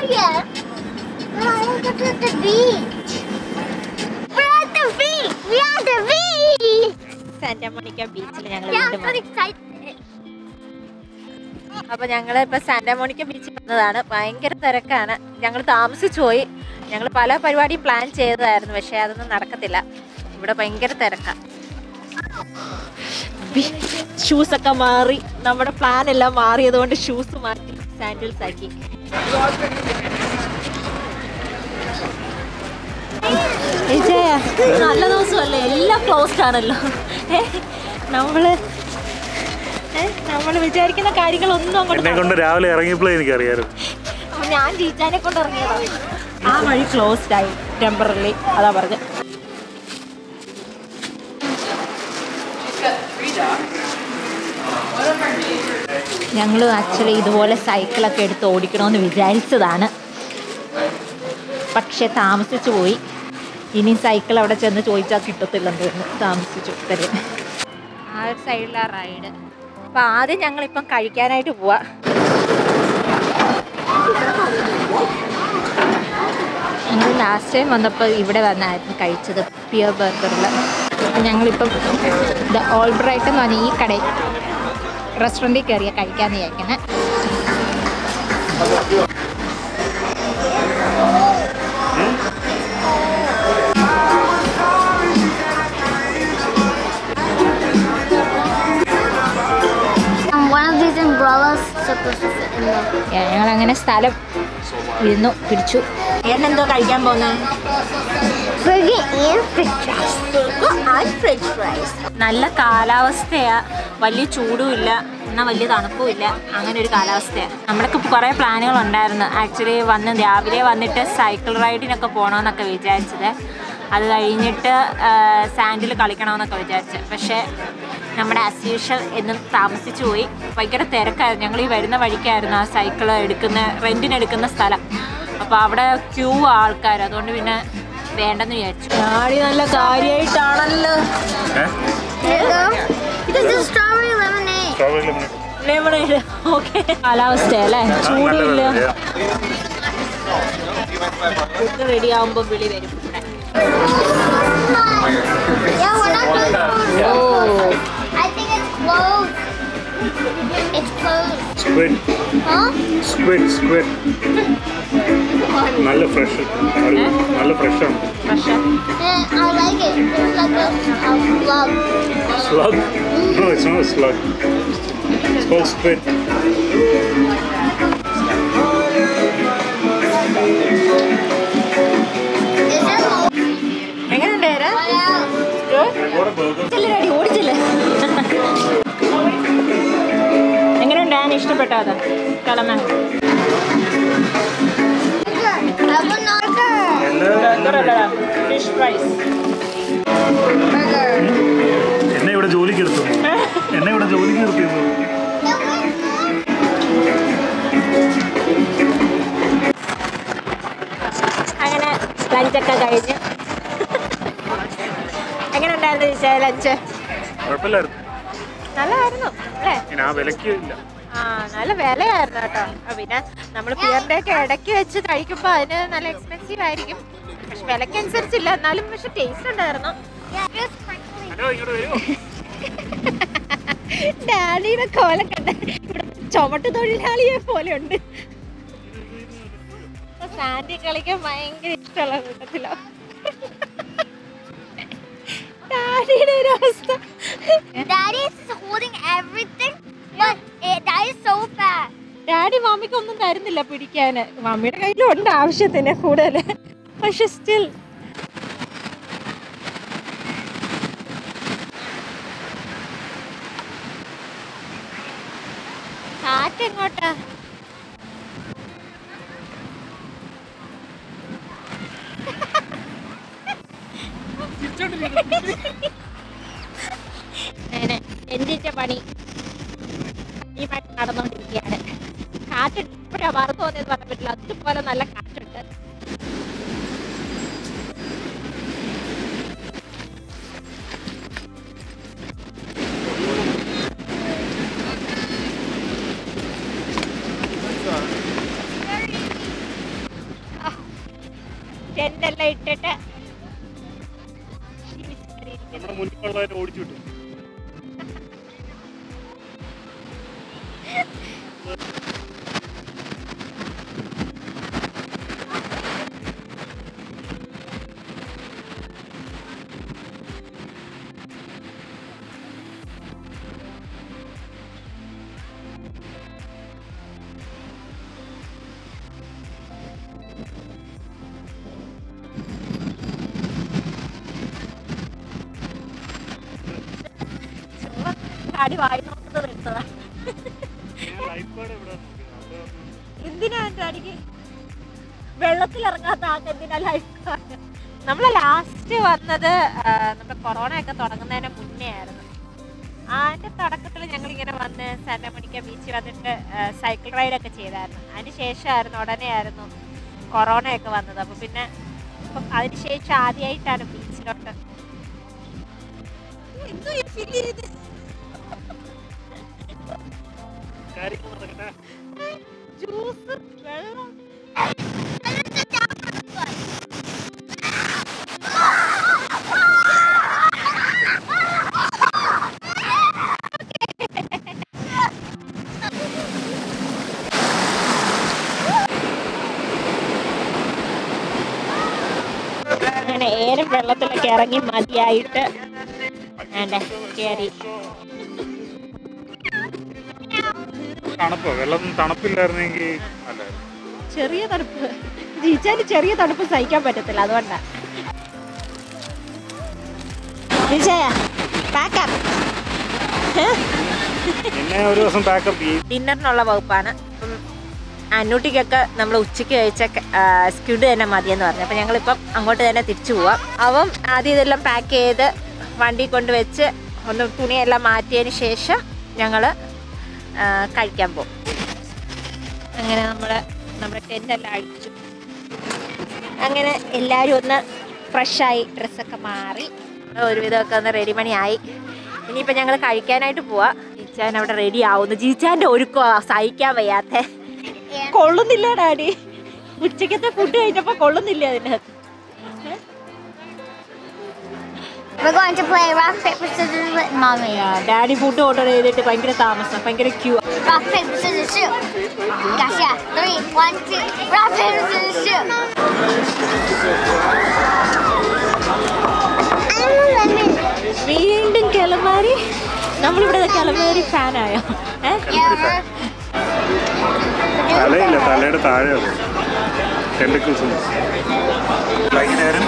not yet. No, I want to go to the beach. We're at the beach. We are at the beach. Santa Monica ബീച്ചിൽ ഞങ്ങൾ Yeah, വീണ്ടും I'm so വന്നു. excited. അപ്പൊ ഞങ്ങൾ ഇപ്പൊ Santa Monica ബീച്ചിൽ വന്നതാണ് ഭയങ്കര തിരക്കാണ് ഞങ്ങൾ താമസിച്ചു പോയി ഞങ്ങൾ പല പരിപാടിയും പ്ലാൻ ചെയ്തതായിരുന്നു പക്ഷെ അതൊന്നും നടക്കത്തില്ല ഇവിടെ ഭയങ്കര തിരക്കാ ഷൂസ് ഒക്കെ മാറി നമ്മുടെ പ്ലാൻ എല്ലാം മാറിയതുകൊണ്ട് ഷൂസ് മാറ്റി സാൻഡിൽസ് ആക്കി വിജയ നല്ല ദിവസമല്ലേ എല്ലാം ക്ലോസ്ഡ് ആണല്ലോ ഏ, നമ്മള് ഏ, നമ്മള് വിചാരിക്കുന്ന കാര്യങ്ങളൊന്നും അങ്ങോട്ട് എന്നെ കൊണ്ട് രാവിലെ ഇറങ്ങിയപ്പോഴേ എനിക്കറിയാമായിരുന്നു അപ്പൊ ഞാൻ ജീജാനെ കൊണ്ട് ഇറങ്ങിയതാ ആ വഴി ക്ലോസ്ഡ് ആയി ടെമ്പററി അതാ പറഞ്ഞ ഞങ്ങൾ ആക്ച്വലി ഇതുപോലെ സൈക്കിളൊക്കെ എടുത്ത് ഓടിക്കണമെന്ന് വിചാരിച്ചതാണ് പക്ഷെ താമസിച്ചു പോയി ഇനി സൈക്കിൾ അവിടെ ചെന്ന് ചോദിച്ചാൽ കിട്ടത്തില്ലെന്ന് തോന്നുന്നു താമസിച്ചു തരും ആ ഒരു സൈഡിലാ റൈഡ് അപ്പം ആദ്യം ഞങ്ങളിപ്പം കഴിക്കാനായിട്ട് പോവാ ഞങ്ങൾ ലാസ്റ്റ് ടൈം വന്നപ്പോൾ ഇവിടെ വന്നായിരുന്നു കഴിച്ചത് പിയർ ബർഗറിൽ ഞങ്ങളിപ്പം ദ ഓൾ ബ്രൈറ്റ് എന്ന് പറഞ്ഞ ഈ കടയിൽ റെസ്റ്റോറൻറ്റിൽ കയറിയ കഴിക്കാമെന്ന് വിചാരിക്കുന്നത് And one of these umbrellas is supposed to fit in there. ഞങ്ങൾ അങ്ങനെ സ്ഥലം ഇരുന്നു പിടിച്ചു എന്നെന്തോ കഴിക്കാൻ പോകുന്നത് Burger and french fries. നല്ല കാലാവസ്ഥയാ വലിയ ചൂടും ഇല്ല എന്നാൽ വലിയ തണുപ്പും ഇല്ല അങ്ങനെ ഒരു കാലാവസ്ഥയാണ് നമ്മൾക്ക് കുറേ പ്ലാനുകൾ ഉണ്ടായിരുന്നു ആക്ച്വലി വന്ന് രാവിലെ വന്നിട്ട് സൈക്കിൾ റൈഡിനൊക്കെ പോകണമെന്നൊക്കെ വിചാരിച്ചത് അത് കഴിഞ്ഞിട്ട് സാൻഡിൽ കളിക്കണമെന്നൊക്കെ വിചാരിച്ചു പക്ഷേ നമ്മുടെ ആസ് യൂഷ്വൽ എന്നും താമസിച്ചു പോയി ഭയങ്കര തിരക്കായിരുന്നു ഞങ്ങൾ ഈ വരുന്ന വഴിക്കായിരുന്നു ആ സൈക്കിൾ എടുക്കുന്ന റെൻറ്റിന് എടുക്കുന്ന സ്ഥലം അപ്പോൾ അവിടെ ക്യൂ ആൾക്കാർ അതുകൊണ്ട് പിന്നെ വേണ്ടെന്ന് വിചാരിച്ചു ആടി നല്ല കാര്യമായിട്ടാണല്ലോ There you go. This is strawberry lemonade. Strawberry lemon lemonade okay കാലാവസ്ഥയല്ലേ ചൂടുമില്ല ഫുഡ് റെഡി ആവുമ്പോൾ വിളി വരും ഇവിടെ. Yeah, we're not doing food. ഓ I think it's closed. It's closed. Squid Huh? Squid squid നല്ല ഫ്രഷ് നല്ല ഫ്രഷാണ് പക്ഷെ And I like it. It's like a, a slug. slug no it's not a slug it's called squid Is it low? എങ്ങനെയുണ്ട് ചെല്ലടി ഓടിച്ചില്ലേ എങ്ങനെയുണ്ട് ഞാൻ ഇഷ്ടപ്പെട്ടോ അത് കലമ I will not burger. Fish fries Burger. എന്നെ ഇവിടെ ജോലിക്ക് എടുത്തു എന്നെ ഇവിടെ ജോലിക്ക് നിർത്തിയിരുന്നു അങ്ങനെ ലഞ്ചൊക്കെ കഴിഞ്ഞ് എങ്ങനെ ഉണ്ടായിരുന്നു ചേച്ചാ ലഞ്ച് കുഴപ്പമില്ലായിരുന്നു നല്ലതായിരുന്നു അല്ലേ ഇനി ആ വിലക്ക് ഇല്ല ആ നല്ല വിലയായിരുന്നു കേട്ടോ ആ, പിന്നെ നമ്മൾ പിയറിന്റെ ഒക്കെ ഇടയ്ക്ക് വെച്ച് കഴിക്കുമ്പോൾ അതിന് നല്ല എക്സ്പെൻസീവ് ആയിരിക്കും പക്ഷെ വിലക്കനുസരിച്ചില്ല എന്നാലും പക്ഷെ ടേസ്റ്റ് ഉണ്ടായിരുന്നു Yeah, just sprinkling. ഹലോ ഇങ്ങോട്ട് വരുമോ ഡാഡിയുടെ കോല കണ്ട ഇവിടെ ചുമട്ട് തൊഴിലാളിയെ പോലെ ഉണ്ട് സാൻഡി കളിക്കാൻ ഭയങ്കര ഇഷ്ടമുള്ള കൂട്ടത്തിലോ ഡാഡിയുടെ ഒരു അവസ്ഥ Daddy is holding everything, but it, that is so fast. Daddy മമ്മിക്ക് ഒന്നും തരുന്നില്ല പിടിക്കാന് മമ്മിയുടെ കയ്യിലും ഉണ്ട് ആവശ്യത്തിന് കൂടുതൽ പക്ഷെ സ്റ്റിൽ കാറ്റെങ്ങോട്ടാ അങ്ങനെ എൻ്റെ പണി ഈ പണി നടന്നുകൊണ്ടിരിക്കുകയാണ് കാറ്റ് ഇപ്പോഴാ വറുത്തു വന്നതെന്ന് പറയാൻ പറ്റില്ല അതുപോലെ നല്ല കാറ്റുണ്ട് ടെന്റ് എല്ലാം ഇട്ടിട്ട് ജീവിച്ചിരിക്കുന്നു. നമ്മുടെ മുന്നിലുള്ളവരെ ഓടിച്ചു വിട്ടു ചുമ്മാ ചാടി വായി നോക്കുന്നത് എടുത്തതാ ഞാൻ ലൈഫ് ഗാർഡ് എവിടെ നോക്കി എന്തിനാ എന്റെ അടിക്ക് വെള്ളത്തിലിറങ്ങാത്ത ആൾക്ക് എന്തിനാ ലൈഫ് ഗാർഡ് നമ്മൾ ലാസ്റ്റ് വന്നത് ആ, നമ്മുടെ കൊറോണ ഒക്കെ തുടങ്ങുന്നതിന് മുന്നേ ആയിരുന്നു അതിന്റെ തുടക്കത്തിൽ ഞങ്ങൾ ഇങ്ങനെ വന്ന് സാന്റമണിക്ക ബീച്ചിൽ വന്നിട്ട് സൈക്കിൾ റൈഡ് ഒക്കെ ചെയ്തായിരുന്നു അതിന് ശേഷമായിരുന്നു ഉടനെ ആയിരുന്നു കൊറോണ ഒക്കെ വന്നത് അപ്പൊ പിന്നെ ഇപ്പം അതിന് ശേഷം ആദ്യമായിട്ടാണ് ബീച്ചിലോട്ട് എന്തോ ഈ feel ചെയ്ത്? കാര്യങ്ങൾ നടക്കട്ടെ ജ്യൂസ് വെള്ളം അങ്ങനെ ഏറെ വെള്ളത്തിലൊക്കെ ഇറങ്ങി മതിയായിട്ട് വേണ്ടേ കയറി തണുപ്പ് വെള്ളം തണുപ്പില്ലായിരുന്നെങ്കിൽ അല്ലായിരുന്നു ചെറിയ തണുപ്പ് ജീച്ചാല് ചെറിയ തണുപ്പ് സഹിക്കാൻ പറ്റത്തില്ല അതുകൊണ്ടാ ജീച്ചായ പാക്കപ്പ് പിന്നെ ഒരു ദിവസം പാക്കപ്പ് ചെയ്യും ഡിന്നറിനുള്ള വകുപ്പാണ് അപ്പം അന്നൂട്ടിക്കൊക്കെ നമ്മൾ ഉച്ചയ്ക്ക് കഴിച്ച സ്ക്യൂഡ് തന്നെ മതിയെന്ന് പറഞ്ഞു അപ്പം ഞങ്ങളിപ്പം അങ്ങോട്ട് തന്നെ തിരിച്ചു പോവാം അവൻ ആദ്യം ഇതെല്ലാം പാക്ക് ചെയ്ത് വണ്ടി കൊണ്ട് വെച്ച് ഒന്ന് തുണിയെല്ലാം മാറ്റിയതിന് ശേഷം ഞങ്ങൾ കഴിക്കാൻ പോകും അങ്ങനെ നമ്മൾ നമ്മുടെ ടെൻ്റെല്ലാം അഴിച്ചു അങ്ങനെ എല്ലാവരും ഒന്ന് ഫ്രഷായി ഡ്രസ്സൊക്കെ മാറി ഒരുവിധമൊക്കെ ഒന്ന് റെഡി മണിയായി ഇനിയിപ്പോൾ ഞങ്ങൾ കഴിക്കാനായിട്ട് പോവാ ജീച്ചാൻ അവിടെ റെഡി ആവുന്നു ജീച്ചാൻ്റെ ഒരുക്കോ സഹിക്കാൻ വയ്യാത്ത കൊള്ളുന്നില്ല ഡാഡി ഉച്ചക്കത്തെ ഫുഡ് കഴിച്ചപ്പോൾ കൊള്ളുന്നില്ല അതിനകത്ത് We're going to play rock, paper, scissors with mommy. Daddy food order ചെയ്തിട്ട് ഭയങ്കര താമസം ഭയങ്കര queue Rock, paper, scissors, shoot. Gotcha. Three, one, two. Rock, paper, scissors, shoot. വീണ്ടും കിളമാരി നമ്മളിവിടെ കിളമാരി ഫാനായോ ഏ Yeah, we're തലയില്ല തലയുടെ താഴെ ടെൻഡിക്കിൾസ് വൈകുന്നേരം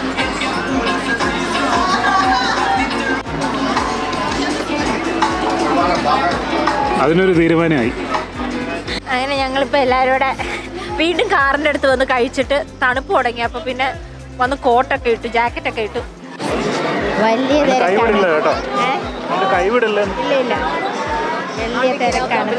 അതിനൊരു തീരുമാനമായി അങ്ങനെ ഞങ്ങളിപ്പോൾ എല്ലാവരും കൂടെ വീണ്ടും കാറിൻ്റെ അടുത്ത് വന്ന് കഴിച്ചിട്ട് തണുപ്പ് തുടങ്ങി അപ്പോൾ പിന്നെ വന്ന് കോട്ടൊക്കെ ഇട്ടു ജാക്കറ്റൊക്കെ ഇട്ടു വലിയ അതിന് കൈവിടില്ല കേട്ടോ ഏ? അതിന് കൈവിടില്ല ഇല്ല ഇല്ല വലിയ തിരക്കാണ്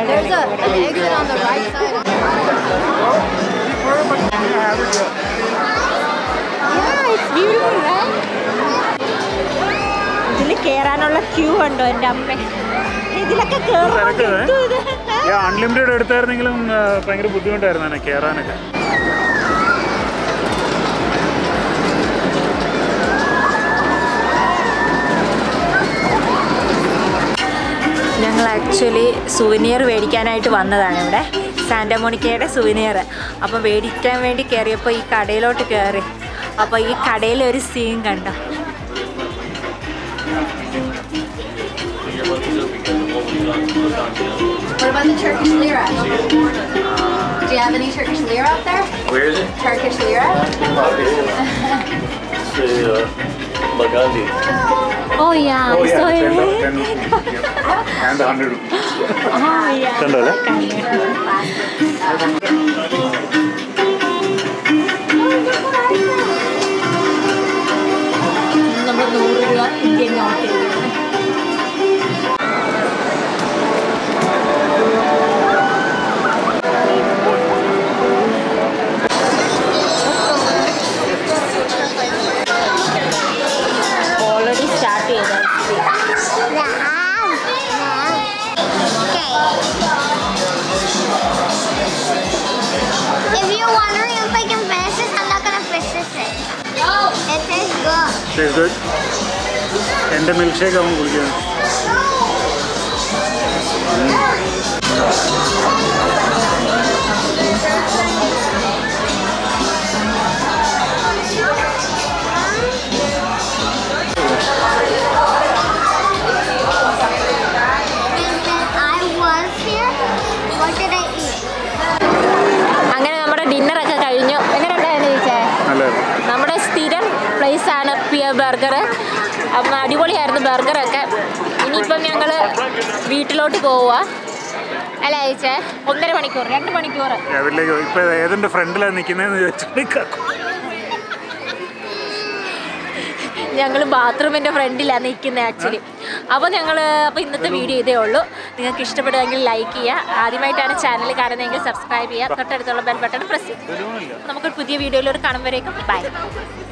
ഇതിൽ കേറാനുള്ള ക്യൂ ഉണ്ടോ എൻ്റെ അമ്മ ഇതിലൊക്കെ കേറാൻ തിരക്ക്, ഏ? എന്തോ ഇത്? ഏ? അൺലിമിറ്റഡ് എടുത്തായിരുന്നെങ്കിലും ആ, ഭയങ്കര ബുദ്ധിമുട്ടായിരുന്നു അതിനെ കയറാനൊക്കെ ഞങ്ങൾ ആക്ച്വലി സുവനിയർ മേടിക്കാനായിട്ട് വന്നതാണ് ഇവിടെ സാന്റമോണിക്കയുടെ സുവനിയർ അപ്പോൾ മേടിക്കാൻ വേണ്ടി കയറിയപ്പോൾ ഈ കടയിലോട്ട് കയറി അപ്പോൾ ഈ കടയിൽ ഒരു സീൻ കണ്ടോ What about the Turkish lira? Do you have any Turkish lira up there? Where is it? Turkish lira? It's uh, Magandhi. Oh yeah Oh, yeah, so 10 of 10 rupees. Yeah. And 100 rupees. oh yeah കണ്ടോ അല്ലേ? നമ്മൾ നൂറ് രൂപ Indian note already start ചെയ്ത Okay. Tastes good. എൻ്റെ milk shake അവൻ കുടിക്കണം I was here. What did I eat? അങ്ങനെ നമ്മുടെ ഡിന്നറൊക്കെ കഴിഞ്ഞു എങ്ങനെ ഉണ്ടായിരുന്നു ചോദിച്ചേ നല്ലത് നമ്മുടെ സ്ഥിരം പ്ലേസ് ആണ് പിയ ബർഗർ അപ്പം അടിപൊളിയായിരുന്നു ബർഗറൊക്കെ ഇനിയിപ്പം ഞങ്ങൾ വീട്ടിലോട്ട് പോവുക അല്ല ചോദിച്ചേ ഒന്നര മണിക്കൂർ രണ്ട് മണിക്കൂർ രാവിലേക്ക് ഇപ്പൊ ഏതിന്റെ ഫ്രണ്ടിലാണ് നിൽക്കുന്നതെന്ന് ചോദിച്ചാൽ ഞങ്ങൾ ബാത്റൂമിൻ്റെ ഫ്രണ്ടിലാണ് നിൽക്കുന്നത് ആക്ച്വലി അപ്പോൾ ഞങ്ങൾ അപ്പോൾ ഇന്നത്തെ വീഡിയോ ഇതേ ഉള്ളൂ നിങ്ങൾക്ക് ഇഷ്ടപ്പെടുമെങ്കിൽ ലൈക്ക് ചെയ്യുക ആദ്യമായിട്ടാണ് ചാനൽ കാണുന്നതെങ്കിൽ സബ്സ്ക്രൈബ് ചെയ്യുക തൊട്ടടുത്തുള്ള ബെൽ ബട്ടൺ പ്രസ് ചെയ്യുക നമുക്ക് പുതിയ വീഡിയോയിലൂടെ കാണുമ്പോഴേക്കും ബൈ